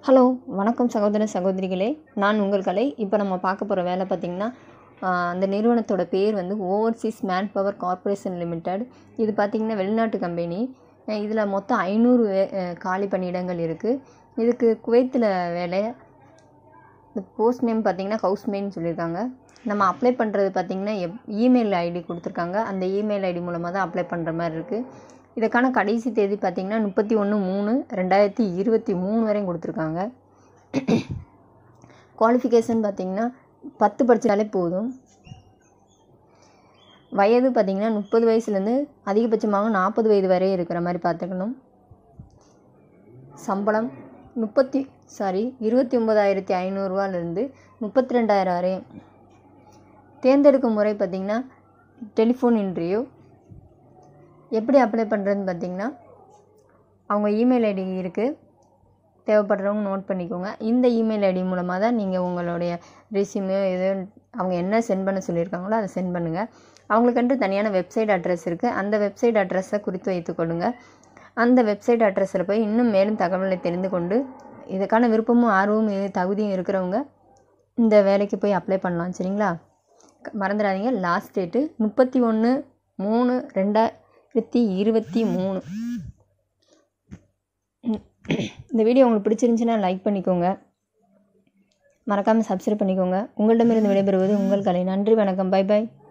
hello வணக்கம் சகோதர சகோதரிகளே நான் உங்கள் கலை இப்போ நம்ம பார்க்க போகிற வேலை பார்த்திங்கன்னா ஆஹ், அந்த நிறுவனத்தோட பேர் வந்து overseas man power corporation limited இது பார்த்திங்கன்னா வெளிநாட்டு கம்பெனி இதில் மொத்தம் ஐநூறு வே அஹ், காலி பணியிடங்கள் இருக்குது இதுக்கு குவைத்தில் வேலை இந்த போஸ்ட் நேம் பார்த்தீங்கன்னா ஹவுஸ்மேன்னு சொல்லியிருக்காங்க நம்ம அப்ளை பண்ணுறது பார்த்தீங்கன்னா எப் இமெயில் ஐடி கொடுத்துருக்காங்க அந்த இமெயில் ஐடி மூலமாக தான் அப்ளை பண்ணுற மாதிரி இருக்குது இதுக்கான கடைசி தேதி பார்த்தீங்கன்னா முப்பத்தி ஒன்று மூணு ரெண்டாயிரத்தி இருபத்தி மூணு வரையும் கொடுத்துருக்காங்க குவாலிஃபிகேஷன் பார்த்தீங்கன்னா பத்து படித்தாலே போதும் வயது பார்த்தீங்கன்னா முப்பது வயசுலேருந்து அதிகபட்சமாக நாற்பது வயது வரை இருக்கிற மாதிரி பார்த்துக்கணும் சம்பளம் முப்பத்தி சாரி இருபத்தி ஒம்பதாயிரத்தி ஐநூறுரூவாலேருந்து முப்பத்தி ரெண்டாயிரம் வரையும் தேர்ந்தெடுக்கும் முறை பார்த்திங்கன்னா டெலிஃபோன் இன்டர்வியூ எப்படி அப்ளை பண்ணுறதுன்னு பார்த்தீங்கன்னா அவங்க இமெயில் ஐடி இருக்குது தேவைப்படுறவங்க நோட் பண்ணிக்கோங்க இந்த இமெயில் ஐடி மூலமாக தான் நீங்கள் உங்களுடைய ரெசியூமோ எது அவங்க என்ன சென்ட் பண்ண சொல்லியிருக்காங்களோ அதை சென்ட் பண்ணுங்கள் அவங்களுக்கென்று தனியான வெப்சைட் அட்ரஸ் இருக்குது அந்த வெப்சைட் அட்ரஸை குறித்து வைத்துக்கொள்ளுங்க அந்த வெப்சைட் அட்ரஸில் போய் இன்னும் மேலும் தகவலை தெரிந்து கொண்டு இதுக்கான விருப்பமும் ஆர்வமும் இது தகுதியும் இருக்கிறவங்க இந்த வேலைக்கு போய் அப்ளை பண்ணலாம் சரிங்களா க- மறந்துடாதீங்க லாஸ்ட் டேட்டு முப்பத்தி ஒன்று மூணு ரெண்டாயிரத்தி இருபத்தி மூணு இந்த வீடியோ உங்களுக்கு பிடிச்சிருந்துச்சுன்னா லைக் பண்ணிக்கோங்க மறக்காமல் சப்ஸ்கிரைப் பண்ணிக்கோங்க உங்களிடமிருந்து விடைபெறுவது உங்கள் கலை நன்றி வணக்கம் பை பை